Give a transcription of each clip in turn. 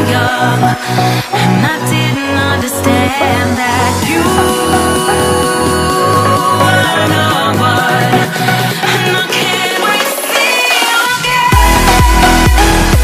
young, and I didn't understand that you were no one, and I can't wait to see you again.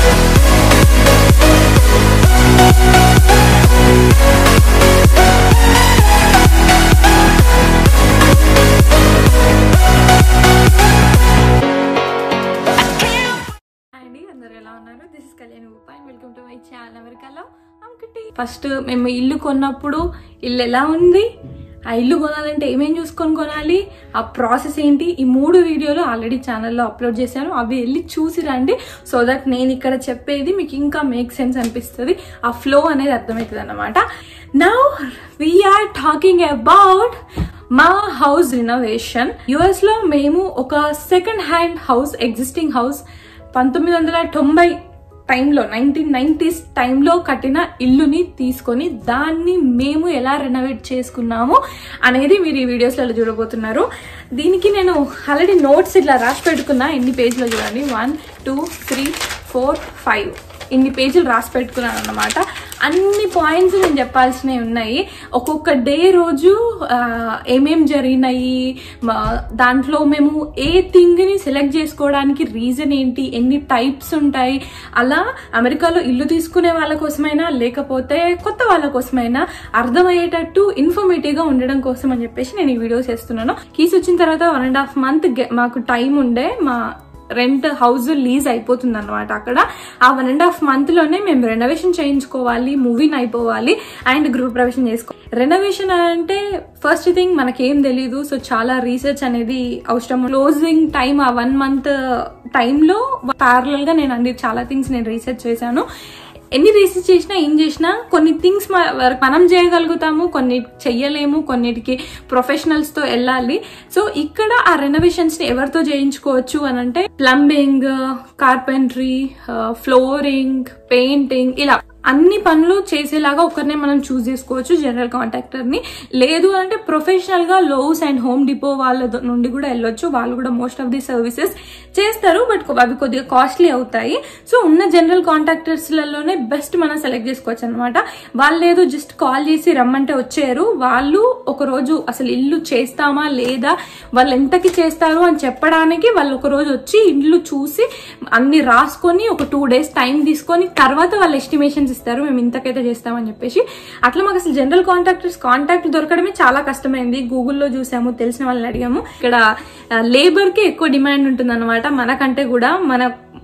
అండి అందరు ఎలా ఉన్నారు this is Kalyan Uppa and welcome to my channel అమెరికాలో అంకుటి first మేము ఇల్లు కొన్నప్పుడు ఇల్లు ఎలా ఉంది ఆ ఇల్లు కొనాలంటే ఏమేం చూసుకొని కొనాలి ఆ ప్రాసెస్ ఏంటి ఈ మూడు వీడియోలు ఆల్రెడీ ఛానల్లో అప్లోడ్ చేశాను అవి వెళ్ళి చూసి రండి సో దట్ నేను ఇక్కడ చెప్పేది మీకు ఇంకా మేక్ సెన్స్ అనిపిస్తుంది ఆ ఫ్లో అనేది అర్థమవుతుంది అనమాట నౌ వీఆర్ టాకింగ్ అబౌట్ మా హౌస్ రినోవేషన్ యుఎస్ లో మేము ఒక second hand house existing house పంతొమ్మిది వందల తొంభై టైంలో నైన్టీన్ నైన్టీస్ టైంలో కట్టిన ఇల్లుని తీసుకొని దాన్ని మేము ఎలా రెనోవేట్ చేసుకున్నాము అనేది మీరు ఈ వీడియోస్లలో చూడబోతున్నారు దీనికి నేను ఆల్రెడీ నోట్స్ ఇట్లా రాసి పెట్టుకున్నా ఎన్ని పేజీలో చూడండి one two three four five ఇన్ని పేజీలు రాసి పెట్టుకున్నాను అనమాట అన్ని పాయింట్స్ నేను చెప్పాల్సినవి ఉన్నాయి ఒక్కొక్క డే రోజు ఆ, ఏమేం జరిగినాయి మా- దాంట్లో మేము ఏ థింగ్ని సెలెక్ట్ చేసుకోవడానికి రీజన్ ఏంటి ఎన్ని టైప్స్ ఉంటాయి అలా అమెరికాలో ఇల్లు తీసుకునే వాళ్ళ కోసమైనా లేకపోతే కొత్త వాళ్ళ కోసమైనా అర్థమయ్యేటట్టు ఇన్ఫర్మేటివ్గా ఉండడం కోసం అని చెప్పేసి నేను ఈ వీడియోస్ చేస్తున్నాను కీస్ వచ్చిన తర్వాత వన్ అండ్ హాఫ్ మంత్ మాకు టైం ఉండే మా రెంట్ హౌస్ లీజ్ అయిపోతుంది అనమాట అక్కడ ఆ వన్ అండ్ హాఫ్ మంత్ లోనే మేము రెనోవేషన్ చేయించుకోవాలి మూవీని అయిపోవాలి అండ్ గృహ ప్రవేశం చేసుకో రెనోవేషన్ అంటే ఫస్ట్ థింగ్ మనకేం తెలీదు సో చాలా రీసెర్చ్ అనేది అవసరం క్లోజింగ్ టైం ఆ వన్ మంత్ టైంలో ప్యారలల్ గా నేను అన్ని చాలా థింగ్స్ నేను రీసెర్చ్ చేశాను ఎన్ని రీసెర్చ్ చేసినా ఏం చేసినా కొన్ని థింగ్స్ మనం చేయగలుగుతాము కొన్ని చెయ్యలేము కొన్నిటికి ప్రొఫెషనల్స్ తో వెళ్ళాలి సో ఇక్కడ ఆ రెనోవేషన్స్ ని ఎవరితో చేయించుకోవచ్చు అని అంటే ప్లంబింగ్ కార్పెంటరీ ఫ్లోరింగ్ పెయింటింగ్ ఇలా అన్ని పనులు చేసేలాగా ఒకరినే మనం చూస్ చేసుకోవచ్చు జనరల్ కాంట్రాక్టర్ ని లేదు అంటే ప్రొఫెషనల్ గా లోస్ అండ్ హోమ్ డిపో వాళ్ళ ద- నుండి కూడా వెళ్ళొచ్చు వాళ్ళు కూడా మోస్ట్ ఆఫ్ ది సర్వీసెస్ చేస్తారు బట్ అవి కొద్దిగా కాస్ట్లీ అవుతాయి సో ఉన్న జనరల్ కాంట్రాక్టర్స్ లలోనే బెస్ట్ మనం సెలెక్ట్ చేసుకోవచ్చు అనమాట వాళ్ళు లేదు జస్ట్ కాల్ చేసి రమ్మంటే వచ్చారు వాళ్ళు ఒక రోజు అసలు ఇల్లు చేస్తామా లేదా వాళ్ళు ఎంతకి చేస్తారు అని చెప్పడానికి వాళ్ళు ఒక రోజు వచ్చి ఇల్లు చూసి అన్ని రాసుకొని ఒక టూ డేస్ టైం తీసుకొని తర్వాత వాళ్ళు ఎస్టిమేషన్స్ ఇస్తారు మేము ఇంతకైతే చేస్తామని చెప్పేసి అట్లా మాకు అసలు జనరల్ కాంట్రాక్టర్స్ కాంటాక్ట్ దొరకడమే చాలా కష్టమైంది గూగుల్లో చూసాము తెలిసిన వాళ్ళని అడిగాము ఇక్కడ లేబర్ కి ఎక్కువ డిమాండ్ ఉంటుంది అనమాట మనకంటే కూడా మన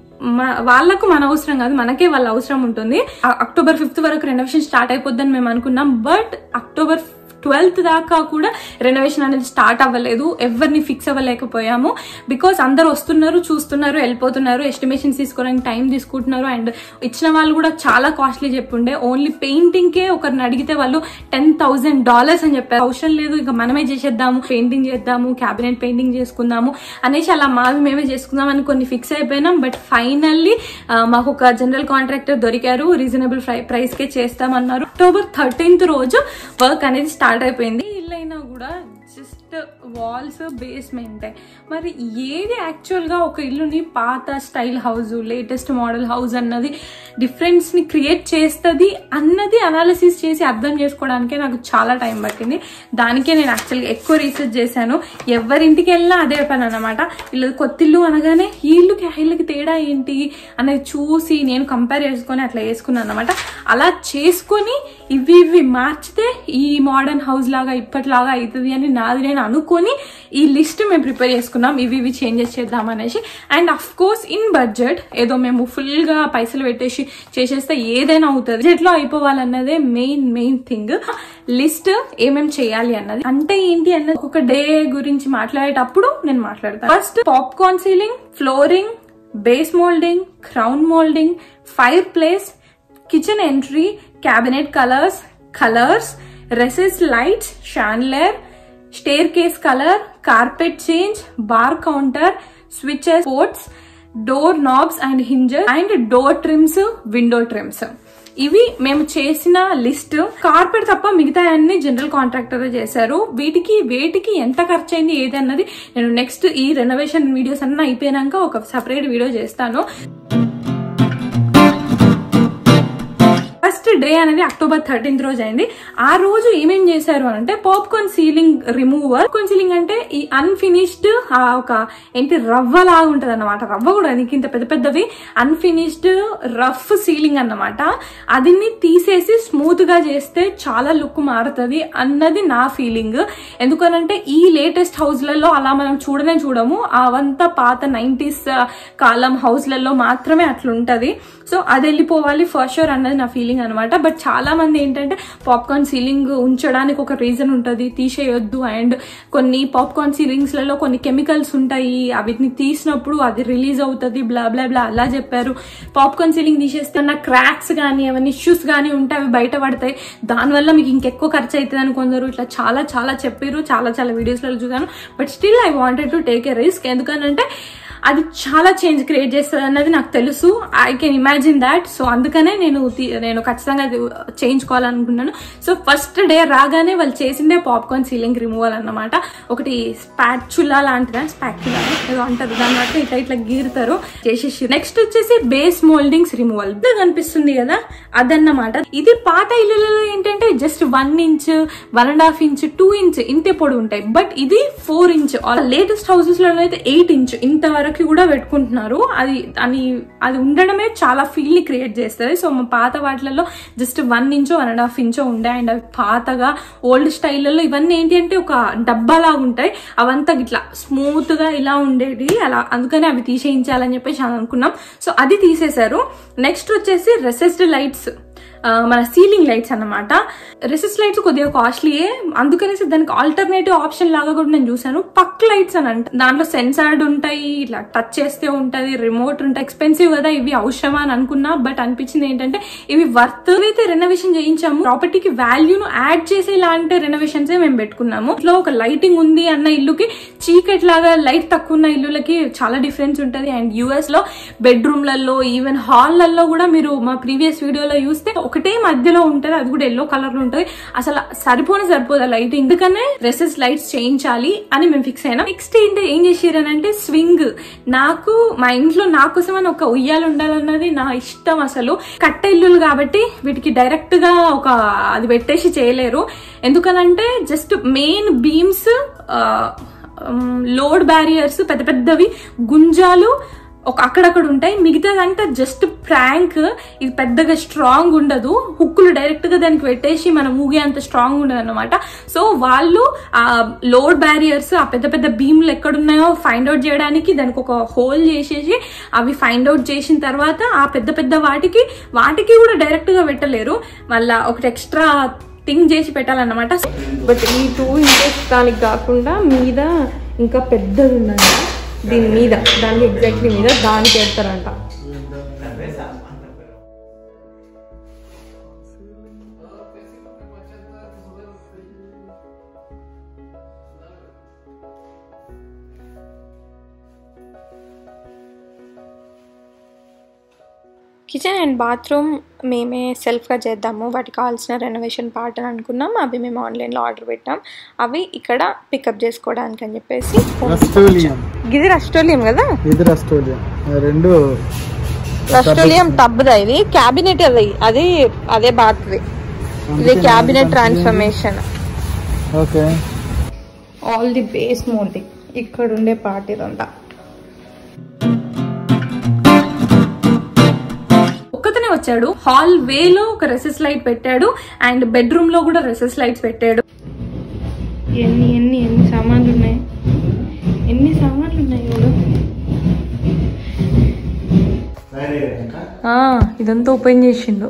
మ- వాళ్ళకు మన అవసరం కాదు మనకే వాళ్ళ అవసరం ఉంటుంది ఆ- అక్టోబర్ ఫిఫ్త్ వరకు రెనోవేషన్ స్టార్ట్ అయిపోద్దని మేము అనుకున్నాం బట్ అక్టోబర్ ట్వెల్త్ దాకా కూడా రెనోవేషన్ అనేది స్టార్ట్ అవ్వలేదు ఎవరిని ఫిక్స్ అవ్వలేకపోయాము బికాస్ అందరు వస్తున్నారు చూస్తున్నారు వెళ్ళిపోతున్నారు ఎస్టిమేషన్స్ తీసుకోవడానికి టైం తీసుకుంటున్నారు అండ్ ఇచ్చిన వాళ్ళు కూడా చాలా కాస్ట్లీ చెప్పుండే ఓన్లీ పెయింటింగ్ కే ఒకరిని అడిగితే వాళ్ళు టెన్ థౌసండ్ డాలర్స్ అని చెప్పారు అవసరం లేదు ఇక మనమే చేసేద్దాము పెయింటింగ్ చేద్దాము క్యాబినెట్ పెయింటింగ్ చేసుకుందాము అనేసి అలా మావి మేమే చేసుకుందాం అని కొన్ని ఫిక్స్ అయిపోయినాం బట్ ఫైనల్లీ మాకు ఒక జనరల్ కాంట్రాక్టర్ దొరికారు రీజనబుల్ ప్రైస్ కే చేస్తామన్నారు అక్టోబర్ థర్టీన్త్ రోజు వర్క్ అనేది స్టార్ట్ అయిపోయింది ఇల్లు అయినా కూడా జస్ట్ వాల్స్ బేస్మెంట్ మరి ఏది యాక్చువల్ గా ఒక ఇల్లుని పాత style house latest model house అన్నది డిఫరెన్స్ ని క్రియేట్ చేస్తుంది అన్నది అనాలిసిస్ చేసి అర్థం చేసుకోవడానికే నాకు చాలా టైం పట్టింది దానికే నేను యాక్చువల్గా ఎక్కువ రీసెర్చ్ చేశాను ఎవరింటికి వెళ్ళినా అదే పని అనమాట వీళ్ళు కొత్త ఇల్లు అనగానే ఈ ఇల్లుకి ఆ ఇల్లుకి తేడా ఏంటి అనేది చూసి నేను కంపేర్ చేసుకొని అట్లా వేసుకున్నాను అనమాట అలా చేసుకొని ఇవి ఇవి మార్చితే ఈ మోడర్న్ హౌస్ లాగా ఇప్పటిలాగా అవుతుంది అని నాది నేను అనుకొని ఈ లిస్ట్ మేము ప్రిపేర్ చేసుకున్నాం ఇవి ఇవి చేంజెస్ చేద్దాం అనేసి and of course in budget ఏదో మేము ఫుల్ గా పైసలు పెట్టేసి చేసేస్తే ఏదైనా అవుతుంది బడ్జెట్ లో అయిపోవాలన్నదే మెయిన్ మెయిన్ థింగ్ లిస్ట్ ఏమేం చేయాలి అన్నది అంటే ఏంటి అన్నది ఒక డే గురించి మాట్లాడేటప్పుడు నేను మాట్లాడతాను first popcorn ceiling flooring base moulding crown moulding fireplace kitchen entry cabinet colours colours recess lights chandelier staircase colour carpet change bar counter switches ports door knobs and hinges and door trims window trims ఇవి మేము చేసిన list carpet తప్ప మిగతా అన్ని general contractor చేశారు వీటికి వేటికి ఎంత ఖర్చు అయింది ఏది అన్నది నేను నెక్స్ట్ ఈ రెనోవేషన్ వీడియోస్ అన్న అయిపోయినాక ఒక సపరేట్ వీడియో చేస్తాను ఫస్ట్ డే అనేది అక్టోబర్ థర్టీన్త్ రోజు అయింది ఆ రోజు ఏమేం చేశారు అని అంటే popcorn ceiling remover popcorn ceiling అంటే ఈ అన్ఫినిష్డ్ ఒక ఏంటి రవ్వ లాగా ఉంటది అనమాట రవ్వ కూడా నీకు ఇంత పెద్ద పెద్దవి అన్ఫినిష్డ్ రఫ్ సీలింగ్ అన్నమాట అదిని తీసేసి స్మూత్ గా చేస్తే చాలా లుక్ మారుతుంది అన్నది నా ఫీలింగ్ ఎందుకనంటే ఈ లేటెస్ట్ హౌస్లలో అలా మనం చూడనే చూడము అవంతా పాత నైంటీస్ కాలం హౌస్లలో మాత్రమే అట్లుంటది సో అది వెళ్ళిపోవాలి ఫస్ట్ షూర్ అన్నది నా ఫీలింగ్ అనమాట బట్ చాలా మంది ఏంటంటే పాప్కార్న్ సీలింగ్ ఉంచడానికి ఒక రీజన్ ఉంటుంది తీసేయొద్దు అండ్ కొన్ని పాప్కార్న్ సీలింగ్స్లలో కొన్ని కెమికల్స్ ఉంటాయి అవిటిని తీసినప్పుడు అది రిలీజ్ అవుతుంది బ్లా బ్లా బ్లా అలా చెప్పారు పాప్కార్న్ సీలింగ్ తీసేస్తే నా క్రాక్స్ కానీ ఏమైనా ఇష్యూస్ కానీ ఉంటే అవి బయట పడతాయి దానివల్ల మీకు ఇంకెక్కువ ఖర్చు అవుతుంది అని కొందరు ఇట్లా చాలా చాలా చెప్పారు చాలా చాలా వీడియోస్లలో చూసాను but still I wanted to take a risk ఎందుకనంటే అది చాలా చేంజ్ క్రియేట్ చేస్తుంది అన్నది నాకు తెలుసు I can imagine that so అందుకనే నేను తీ- నేను ఖచ్చితంగా అది చేయించుకోవాలనుకున్నాను సో ఫస్ట్ డే రాగానే వాళ్ళు చేసిందే పాప్కార్న్ సీలింగ్ రిమూవల్ అన్నమాట ఒకటి స్పాచులా లాంటిదా స్పాచులా ఏదో అంటారు దాని బట్టి ఇట్లా ఇట్లా గీరుతారు చేసేసి నెక్స్ట్ వచ్చేసి బేస్ మోల్డింగ్స్ రిమూవల్ ఇది కనిపిస్తుంది కదా అదన్నమాట ఇది పాత ఇల్లులలో ఏంటంటే just one inch one and half inch two inch ఇంతే పొడి ఉంటాయి బట్ ఇది ఫోర్ ఇంచ్ లేటెస్ట్ హౌసెస్ లో అయితే ఎయిట్ ఇంచ్ ఇంతవరకు కూడా పెట్టుకుంటున్నారు అది అని అది ఉండడమే చాలా ఫీల్ ని క్రియేట్ చేస్తుంది సో మా పాత వాటిలలో జస్ట్ వన్ ఇంచో వన్ అండ్ హాఫ్ ఇంచో ఉండే అండ్ అవి పాతగా ఓల్డ్ స్టైల్లో ఇవన్నీ ఏంటి అంటే ఒక డబ్బా లాగా ఉంటాయి అవంతా ఇట్లా స్మూత్ గా ఇలా ఉండేది అలా అందుకని అవి తీసేయించాలని చెప్పేసి అని అనుకున్నాం సో అది తీసేశారు నెక్స్ట్ వచ్చేసి రెసెస్డ్ లైట్స్ ఆ, మన సీలింగ్ లైట్స్ అన్నమాట రెసిస్ లైట్స్ కొద్దిగా కాస్ట్లీయే అందుకనేసి దానికి ఆల్టర్నేటివ్ ఆప్షన్ లాగా కూడా నేను చూసాను పక్ లైట్స్ అని అంట దాంట్లో సెన్సార్డ్ ఉంటాయి ఇట్లా టచ్ చేస్తే ఉంటది రిమోట్ ఉంటాయి ఎక్స్పెన్సివ్ కదా ఇవి అవసరమా అని అనుకున్నా బట్ అనిపించింది ఏంటంటే ఇవి వర్త్ అయితే రెనోవేషన్ చేయించాము ప్రాపర్టీకి వాల్యూను యాడ్ చేసే ఇలాంటి రెనోవేషన్స్ మేము పెట్టుకున్నాము ఇట్లా ఒక లైటింగ్ ఉంది అన్న ఇల్లుకి చీకటి లాగా లైట్ తక్కువ ఉన్న ఇల్లులకి చాలా డిఫరెన్స్ ఉంటది అండ్ యుఎస్ లో బెడ్రూమ్లలో ఈవెన్ హాల్లలో కూడా మీరు మా ప్రీవియస్ వీడియోలో చూస్తే ఒకటే మధ్యలో ఉంటది అది కూడా ఎల్లో కలర్ లో ఉంటది అసలు సరిపోని సరిపోదు లైట్ ఎందుకనే రెసెస్ లైట్స్ చేయించాలి అని మేము ఫిక్స్ అయినా నెక్స్ట్ ఏంటి ఏం చేసిరనంటే స్వింగ్ నాకు మా ఇంట్లో నా కోసం అని ఒక ఉయ్యాలు ఉండాలన్నది నా ఇష్టం అసలు కట్ట ఇల్లులు కాబట్టి వీటికి డైరెక్ట్ గా ఒక అది పెట్టేసి చేయలేరు ఎందుకనంటే just main beams load barriers పెద్ద పెద్దవి గుంజాలు ఒక అక్కడక్కడ ఉంటాయి మిగతాదంతా జస్ట్ ప్రాంక్ ఇది పెద్దగా స్ట్రాంగ్ ఉండదు హుక్కులు డైరెక్ట్ గా దానికి పెట్టేసి మనం ఊగే అంత స్ట్రాంగ్ ఉండదు అనమాట సో వాళ్ళు ఆ లోడ్ బ్యారియర్స్ ఆ పెద్ద పెద్ద బీమ్లు ఎక్కడున్నాయో ఫైండ్ అవుట్ చేయడానికి దానికి ఒక హోల్ చేసేసి అవి ఫైండ్ అవుట్ చేసిన తర్వాత ఆ పెద్ద పెద్ద వాటికి వాటికి కూడా డైరెక్ట్ గా పెట్టలేరు మళ్ళా ఒకటి ఎక్స్ట్రా థింగ్ చేసి పెట్టాలన్నమాట బట్ ఈ టూ ఇంచెస్ దానికి కాకుండా మీద ఇంకా పెద్దది ఉందంట దీని మీద దానికి ఎగ్జాక్ట్లీ మీద దానికి పెడతారంట కిచెన్ అండ్ బాత్రూమ్ మేమే సెల్ఫ్గా చేద్దాము వాటికి కావాల్సిన రెనోవేషన్ పార్ట్ అని అనుకున్నాం అవి మేము ఆన్లైన్లో ఆర్డర్ పెట్టాం అవి ఇక్కడ పికప్ చేసుకోవడానికి అని చెప్పేసి రస్టోలియం ఇది రస్టోలియం కదా ఇది రస్టోలియం రెండు రస్టోలియం టబ్దా ఇది క్యాబినెట్ అది అది అదే బాత్ది ఇది cabinet transformation okay all the base moulding ఇక్కడ ఉండే పార్ట్ ఇదంతా ఒక్కతనే వచ్చాడు హాల్ వేలో ఒక రెసెస్ లైట్ పెట్టాడు అండ్ బెడ్రూమ్ లో కూడా రెసెస్ లైట్స్ పెట్టాడు ఎన్ని ఎన్ని ఎన్ని సామాన్లు ఉన్నాయి ఎన్ని సామాన్లు ఉన్నాయి చూడు ఆ, ఇదంతా ఓపెన్ చేసిండు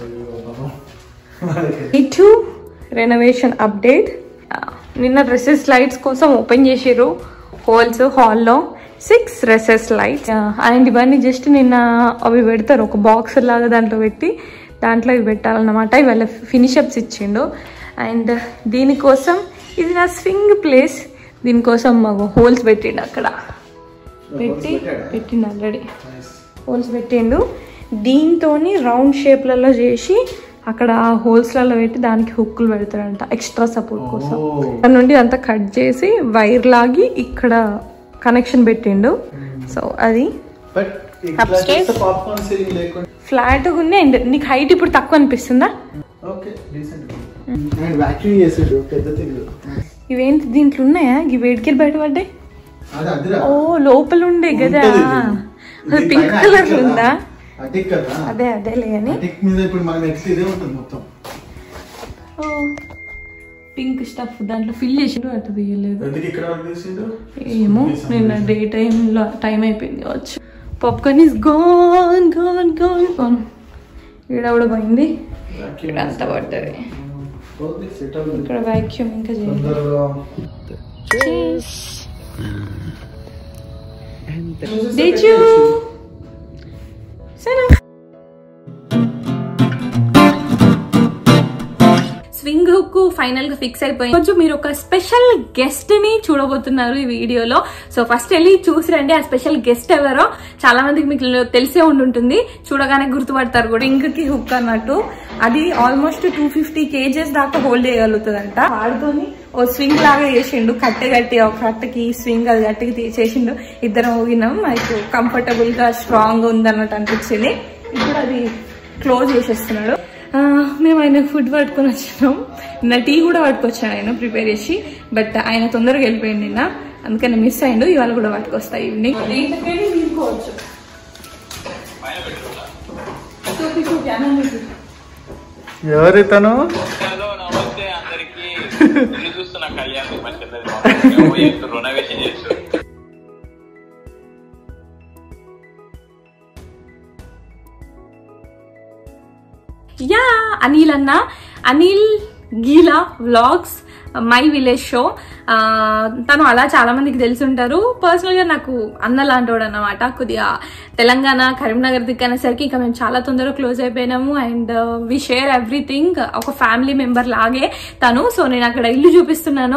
ఇటు రెనోవేషన్ అప్డేట్ నిన్న డ్రెస్సెస్ లైట్స్ కోసం ఓపెన్ చేసిర్రు హోల్స్ హాల్లో సిక్స్ డ్రెస్సెస్ లైట్స్ అండ్ ఇవన్నీ జస్ట్ నిన్న అవి పెడతారు ఒక బాక్స్ లాగా దాంట్లో పెట్టి దాంట్లో ఇవి పెట్టాలన్నమాట ఇవాళ ఫినిష్ అప్స్ ఇచ్చిండు అండ్ దీనికోసం ఇది నా స్వింగ్ ప్లేస్ దీనికోసం మాకు హోల్స్ పెట్టిండు అక్కడ పెట్టి పెట్టిండు ఆల్రెడీ హోల్స్ పెట్టిండు దీంతో రౌండ్ షేప్లలో చేసి అక్కడ హోల్స్లలో పెట్టి దానికి హుక్కులు పెడతాడంట ఎక్స్ట్రా సపోర్ట్ కోసం అక్కడ నుండి అంతా కట్ చేసి వైర్ లాగి ఇక్కడ కనెక్షన్ పెట్టిండు సో అది బట్ Upstairs? పాప్కార్న్ సీలింగ్ లేకుండా ఫ్లాట్ ఉంది అండ్ నీకు హైట్ ఇప్పుడు తక్కువ అనిపిస్తుందా ఓకే డీసెంట్ అండ్ వ్యాక్యూమ్ చేసాడు పెద్ద తిరుగు ఇవేంటి దీంట్లో ఉన్నాయా ఇవి వేడికి బయట పడ్డాయి అది అదిరా ఓ లోపల ఉండే కదా ఉంటది ఇది. అది ఇది పింక్ పైన కలర్ అటిక్ కదా? ఉందా అటిక్ కదా అదే అదేలే అని అటిక్ మీద ఇప్పుడు మనం నెక్స్ట్ ఇదే ఉంటుంది మొత్తం పింక్ స్టఫ్ దాంట్లో ఫిల్ చేసిండు అటు తీయలేదు ఎందుకు ఇక్కడ వరకు తీసిండు ఏమో నిన్న డే టైంలో టైం అయిపోయింది కావచ్చు popcorn is gone gone gone gone ఇక్కడ కూడా పోయింది ఇక్కడ అంతా పడ్డది సెట్ అవుతుంది ఇక్కడ వ్యాక్యూమ్ ఇంకా చేయాలి తొందరగా Did you? Sana. Swing hook final గా ఫిక్స్ అయిపోయింది కొంచెం మీరు ఒక స్పెషల్ గెస్ట్ ని చూడబోతున్నారు ఈ వీడియోలో సో ఫస్ట్ వెళ్ళి చూసి రండి ఆ స్పెషల్ గెస్ట్ ఎవరో చాలా మందికి మీకు తెలిసే ఉండి ఉంటుంది చూడగానే గుర్తుపడతారు కూడా స్వింగ్ కి హుక్ అన్నట్టు అది ఆల్మోస్ట్ టూ ఫిఫ్టీ కేజెస్ దాకా హోల్డ్ చేయగలుగుతుందంట వాడుతోని ఓ స్వింగ్ లాగా చేసిండు కట్టె కట్టి ఒక కట్టకి స్వింగ్ అది కట్టకి తీ- చేసిండు ఇద్దరం ఊగినాం మనకు కంఫర్టబుల్ గా స్ట్రాంగ్ ఉంది అన్నట్టు అనిపించింది ఇప్పుడు అది క్లోజ్ చేసేస్తున్నాడు ఆ, మేము ఆయన ఫుడ్ పట్టుకొని వచ్చినాం నిన్న టీ కూడా పట్టుకొచ్చాను ఆయన ప్రిపేర్ చేసి బట్ ఆయన తొందరగా వెళ్ళిపోయింది నిన్న అందుకని మిస్ అయిండు ఇవాళ కూడా పట్టుకొస్తా ఈవినింగ్ దీంట్లోకెళ్ళి తీసుకోవచ్చు చూపి చూపి అన్నం చూపి ఎవరితను హలో నమస్తే అందరికి ఇల్లు చూస్తున్నా కళ్యాణ్ మా చెల్లెలు రుణవేషన్ చేస్తారు యా అనిల్ అన్న Anil Geela vlogs my village show తను అలా చాలా మందికి తెలిసి ఉంటారు పర్సనల్ గా నాకు అన్న లాంటోడు అన్నమాట కొద్దిగా తెలంగాణ కరీంనగర్ దిక్కనేసరికి ఇక మేము చాలా తొందరగా క్లోజ్ అయిపోయినాము అండ్ వి షేర్ ఎవ్రీథింగ్ ఒక ఫ్యామిలీ మెంబర్ లాగే తను సో నేను అక్కడ ఇల్లు చూపిస్తున్నాను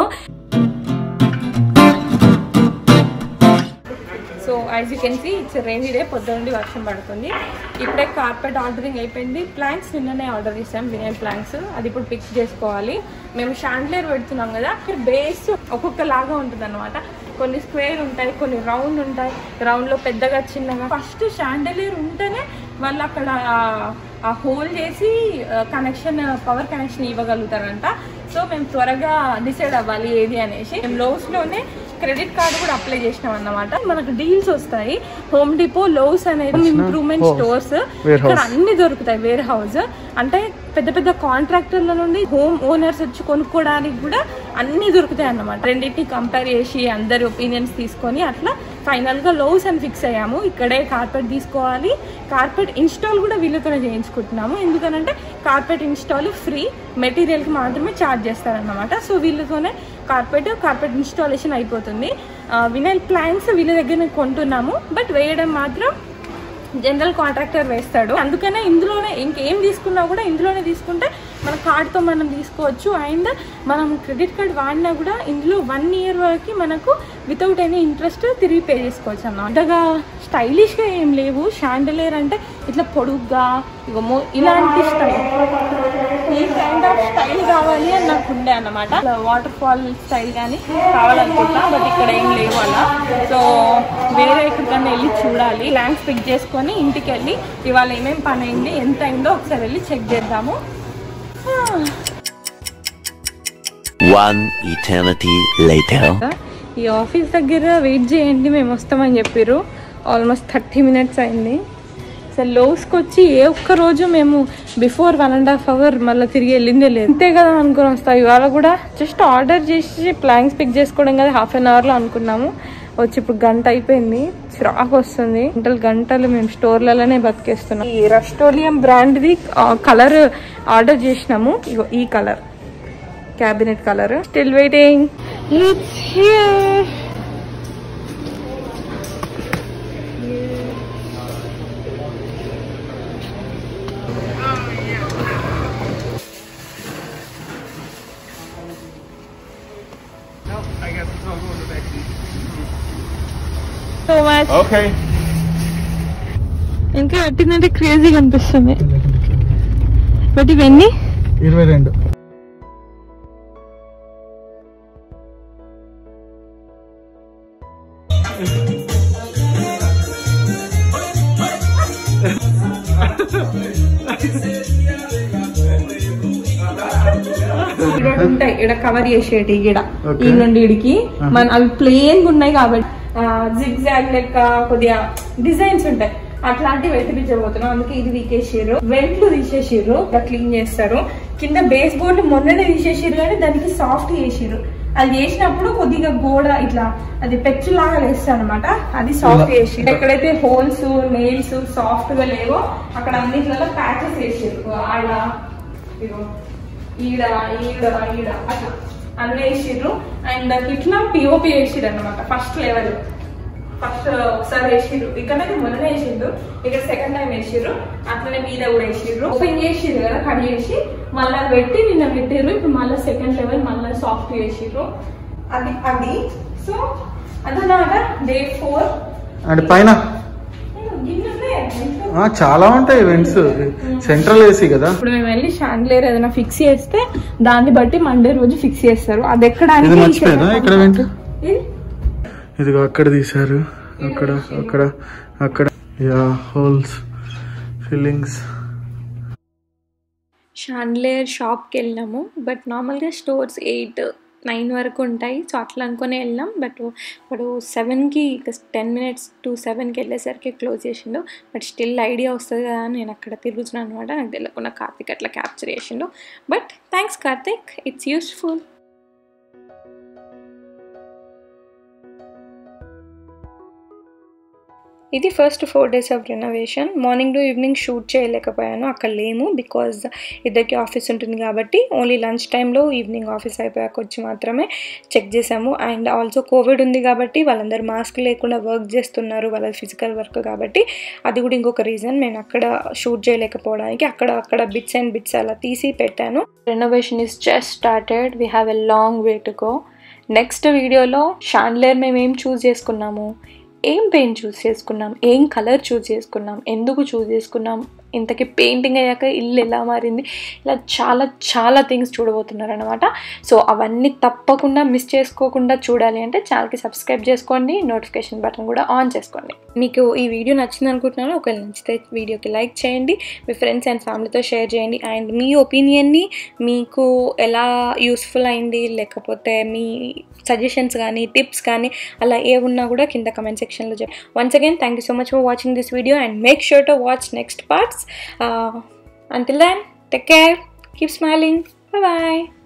so as you can see it's rainy day పొద్దుండి వర్షం పడుతుంది ఇప్పుడే కార్పెట్ ఆర్డరింగ్ అయిపోయింది ప్లాంక్స్ నిన్ననే ఆర్డర్ చేసాం వినయల్ ప్లాంక్స్ అది ఇప్పుడు ఫిక్స్ చేసుకోవాలి మేము షాండ్లేర్ పెడుతున్నాం కదా బేస్ ఒక్కొక్క లాగా ఉంటుంది అనమాట కొన్ని స్క్వేర్ ఉంటాయి కొన్ని రౌండ్ ఉంటాయి రౌండ్ లో పెద్దగా చిన్నగా ఫస్ట్ షాండలియర్ ఉంటేనే వాళ్ళు అక్కడ ఆ- ఆ హోల్ చేసి కనెక్షన్ పవర్ కనెక్షన్ ఇవ్వగలుగుతారంట సో మేము త్వరగా డిసైడ్ అవ్వాలి ఏది అనేసి మేము లోస్ లోనే క్రెడిట్ కార్డు కూడా అప్లై చేసినాం అన్నమాట మనకు డీల్స్ వస్తాయి హోమ్ డిపో లోస్ అనేది ఇంప్రూవ్మెంట్ స్టోర్స్ ఇక్కడ అన్ని దొరుకుతాయి వేర్ హౌస్ అంటే పెద్ద పెద్ద కాంట్రాక్టర్ల నుండి హోమ్ ఓనర్స్ వచ్చి కొనుక్కోవడానికి కూడా అన్ని దొరుకుతాయి అన్నమాట రెండింటిని కంపేర్ చేసి అందరి ఒపీనియన్స్ తీసుకొని అట్లా ఫైనల్ గా లోస్ అని ఫిక్స్ అయ్యాము ఇక్కడే కార్పెట్ తీసుకోవాలి కార్పెట్ ఇన్స్టాల్ కూడా వీళ్ళతోనే చేయించుకుంటున్నాము ఎందుకనంటే కార్పెట్ ఇన్స్టాల్ ఫ్రీ మెటీరియల్ కి మాత్రమే ఛార్జ్ చేస్తారన్నమాట సో వీళ్ళతోనే కార్పెట్ కార్పెట్ ఇన్స్టాలేషన్ అయిపోతుంది వినల్ ప్లాన్స్ వీళ్ళ దగ్గర కొంటున్నాము బట్ వేయడం మాత్రం జనరల్ కాంట్రాక్టర్ వేస్తాడు అందుకనే ఇందులోనే ఇంకేం తీసుకున్నా కూడా ఇందులోనే తీసుకుంటే మన కార్డ్తో మనం తీసుకోవచ్చు అండ్ మనం క్రెడిట్ కార్డ్ వాడినా కూడా ఇందులో వన్ ఇయర్ వరకు మనకు వితౌట్ ఎనీ ఇంట్రెస్ట్ తిరిగి పే చేసుకోవచ్చు అన్న అంతగా స్టైలిష్గా ఏం లేవు షాండలేర్ అంటే ఇట్లా పొడుగ్గా ఇగో మో- ఇలాంటి స్టైల్ ఈ కైండ్ ఆఫ్ స్టైల్ కావాలి అని నాకు ఉండే అన్నమాట వాటర్ ఫాల్ స్టైల్ కానీ కావాలనుకుంటా బట్ ఇక్కడ ఏం లేవు అలా సో వేరే ఎక్కడికన్నా వెళ్ళి చూడాలి ల్యాండ్స్ పిక్ చేసుకొని ఇంటికి వెళ్ళి ఇవాళ ఏమేం పని అయింది ఎంత అయిందో ఒకసారి వెళ్ళి చెక్ చేద్దాము One eternity later. ఈ ఆఫీస్ దగ్గర వెయిట్ చేయండి మేము వస్తామని చెప్పారు ఆల్మోస్ట్ థర్టీ మినిట్స్ అయింది అసలు లోస్కి వచ్చి ఏ ఒక్క రోజు మేము before one and half hour మళ్ళీ తిరిగి వెళ్ళిందే లేదు అంతే కదా అనుకుని వస్తాం ఇవాళ కూడా జస్ట్ ఆర్డర్ చేసి ప్లాన్స్ పిక్ చేసుకోవడం కదా హాఫ్ అన్ అవర్లో అనుకున్నాము వచ్చి ఇప్పుడు గంట అయిపోయింది చిరాకు వస్తుంది గంటలు గంటలు మేము స్టోర్లలోనే బతికేస్తున్నాం ఈ రస్టోలియం బ్రాండ్ది కలర్ ఆర్డర్ చేసినాము ఇగో ఈ colour cabinet colour still waiting it's here so much okay ఇంకా కట్టిందంటే క్రేజీగా అనిపిస్తుంది బట్ ఇవన్నీ ఇరవై రెండు ఇక్కడ ఉంటాయి ఇక్కడ కవర్ చేసేటి ఇక్కడ Okay. ఈ నుండి ఇడికి మన అవి ప్లేన్ ఉన్నాయి కాబట్టి జిగ్ జాగ్ లెక్క కొద్దిగా డిజైన్స్ ఉంటాయి అట్లాంటివి వెతిపించబోతున్నాం అందుకే ఇది వీకేసారు వెంట్లు తీసేసిర్రు ఇట్లా క్లీన్ చేస్తారు కింద బేస్ బోర్డు మొన్ననే తీసేసిర్రు కానీ దానికి సాఫ్ట్ చేసిర్రు అది చేసినప్పుడు కొద్దిగా గోడ ఇట్లా అది పెచ్చు లాగా వేస్తారు అనమాట అది సాఫ్ట్ చేసి ఎక్కడైతే హోల్స్ నెయిల్స్ సాఫ్ట్ గా లేవో అక్కడ అన్నిట్లలో ప్యాచెస్ వేసారు ఆడ ఇగో ఈడ ఈడ ఈడ అట్లా అన్నీ వేసిర్రు అండ్ ఇట్లా పిఓపి వేసిర్రు అనమాట ఫస్ట్ లెవెల్ ఫస్ట్ ఒకసారి వేసిర్రు ఇక్కడైతే మొన్ననే వేసిండ్రు ఇక్కడ సెకండ్ టైం వేసిర్రు అట్లనే మీద కూడా వేసిర్రు ఓపెన్ చేసిర్రు కదా కట్ చేసి మళ్ళీ పెట్టి నిన్న పెట్టిర్రు ఇప్పుడు మళ్ళీ సెకండ్ లెవెల్ మళ్ళీ సాఫ్ట్ చేసిర్రు అది అది సో అదనమాట డే ఫోర్ అండ్ పైన ఆ, చాలా ఉంటాయి ఈవెంట్స్ సెంట్రల్ ఏసీ కదా ఇప్పుడు మేము వెళ్ళి షాండ్లేర్ ఏదైనా ఫిక్స్ చేస్తే దాన్ని బట్టి మండే రోజు ఫిక్స్ చేస్తారు అది ఎక్కడ ఇది మర్చిపోయారా ఇక్కడ వెంట్ ఇది? ఇదిగో అక్కడ తీశారు అక్కడ అక్కడ అక్కడ యా హోల్స్ ఫిల్లింగ్స్ షాండ్లేర్ షాప్కి వెళ్ళినాము బట్ నార్మల్గా స్టోర్స్ ఎయిట్ నైన్ వరకు ఉంటాయి సో అట్లా అనుకుని వెళ్ళాం బట్ ఇప్పుడు సెవెన్కి టెన్ మినిట్స్ టు సెవెన్కి వెళ్ళేసరికి క్లోజ్ చేసిండు బట్ స్టిల్ ఐడియా వస్తుంది కదా అని నేను అక్కడ తిరుగుతున్నాను అనమాట నాకు తెలియకుండా కార్తిక్ అట్లా క్యాప్చర్ చేసిండు but thanks Karthik it's useful ఇది first four days of renovation morning to evening shoot చేయలేకపోయాను అక్కడ లేము బికాజ్ ఇద్దరికి ఆఫీస్ ఉంటుంది కాబట్టి ఓన్లీ లంచ్ టైంలో ఈవినింగ్ ఆఫీస్ అయిపోయాక వచ్చి మాత్రమే చెక్ చేసాము అండ్ ఆల్సో కోవిడ్ ఉంది కాబట్టి వాళ్ళందరూ మాస్క్ లేకుండా వర్క్ చేస్తున్నారు వాళ్ళ ఫిజికల్ వర్క్ కాబట్టి అది కూడా ఇంకొక రీజన్ నేను అక్కడ షూట్ చేయలేకపోవడానికి అక్కడ అక్కడ బిట్స్ అండ్ బిట్స్ అలా తీసి పెట్టాను renovation is just started we have a long way to go next వీడియోలో షాండ్లేర్ మేము ఏం చూస్ చేసుకున్నాము ఏం పెయింట్ చూస్ చేసుకున్నాం ఏం కలర్ చూస్ చేసుకున్నాం ఎందుకు చూస్ చేసుకున్నాం ఇంతకీ పెయింటింగ్ అయ్యాక ఇల్లు ఎలా మారింది ఇలా చాలా చాలా థింగ్స్ చూడబోతున్నారు అనమాట సో అవన్నీ తప్పకుండా మిస్ చేసుకోకుండా చూడాలి అంటే ఛానల్కి సబ్స్క్రైబ్ చేసుకోండి నోటిఫికేషన్ బటన్ కూడా ఆన్ చేసుకోండి మీకు ఈ వీడియో నచ్చింది అనుకుంటున్నాను ఒకవేళ నచ్చితే వీడియోకి లైక్ చేయండి మీ ఫ్రెండ్స్ అండ్ ఫ్యామిలీతో షేర్ చేయండి అండ్ మీ ఒపీనియన్ని మీకు ఎలా యూస్ఫుల్ అయింది లేకపోతే మీ సజెషన్స్ కానీ టిప్స్ కానీ అలా ఏ ఉన్నా కూడా కింద కమెంట్ సెక్షన్లో చెప్పి once again thank you so much for watching this video and make sure to watch next parts until then take care keep smiling bye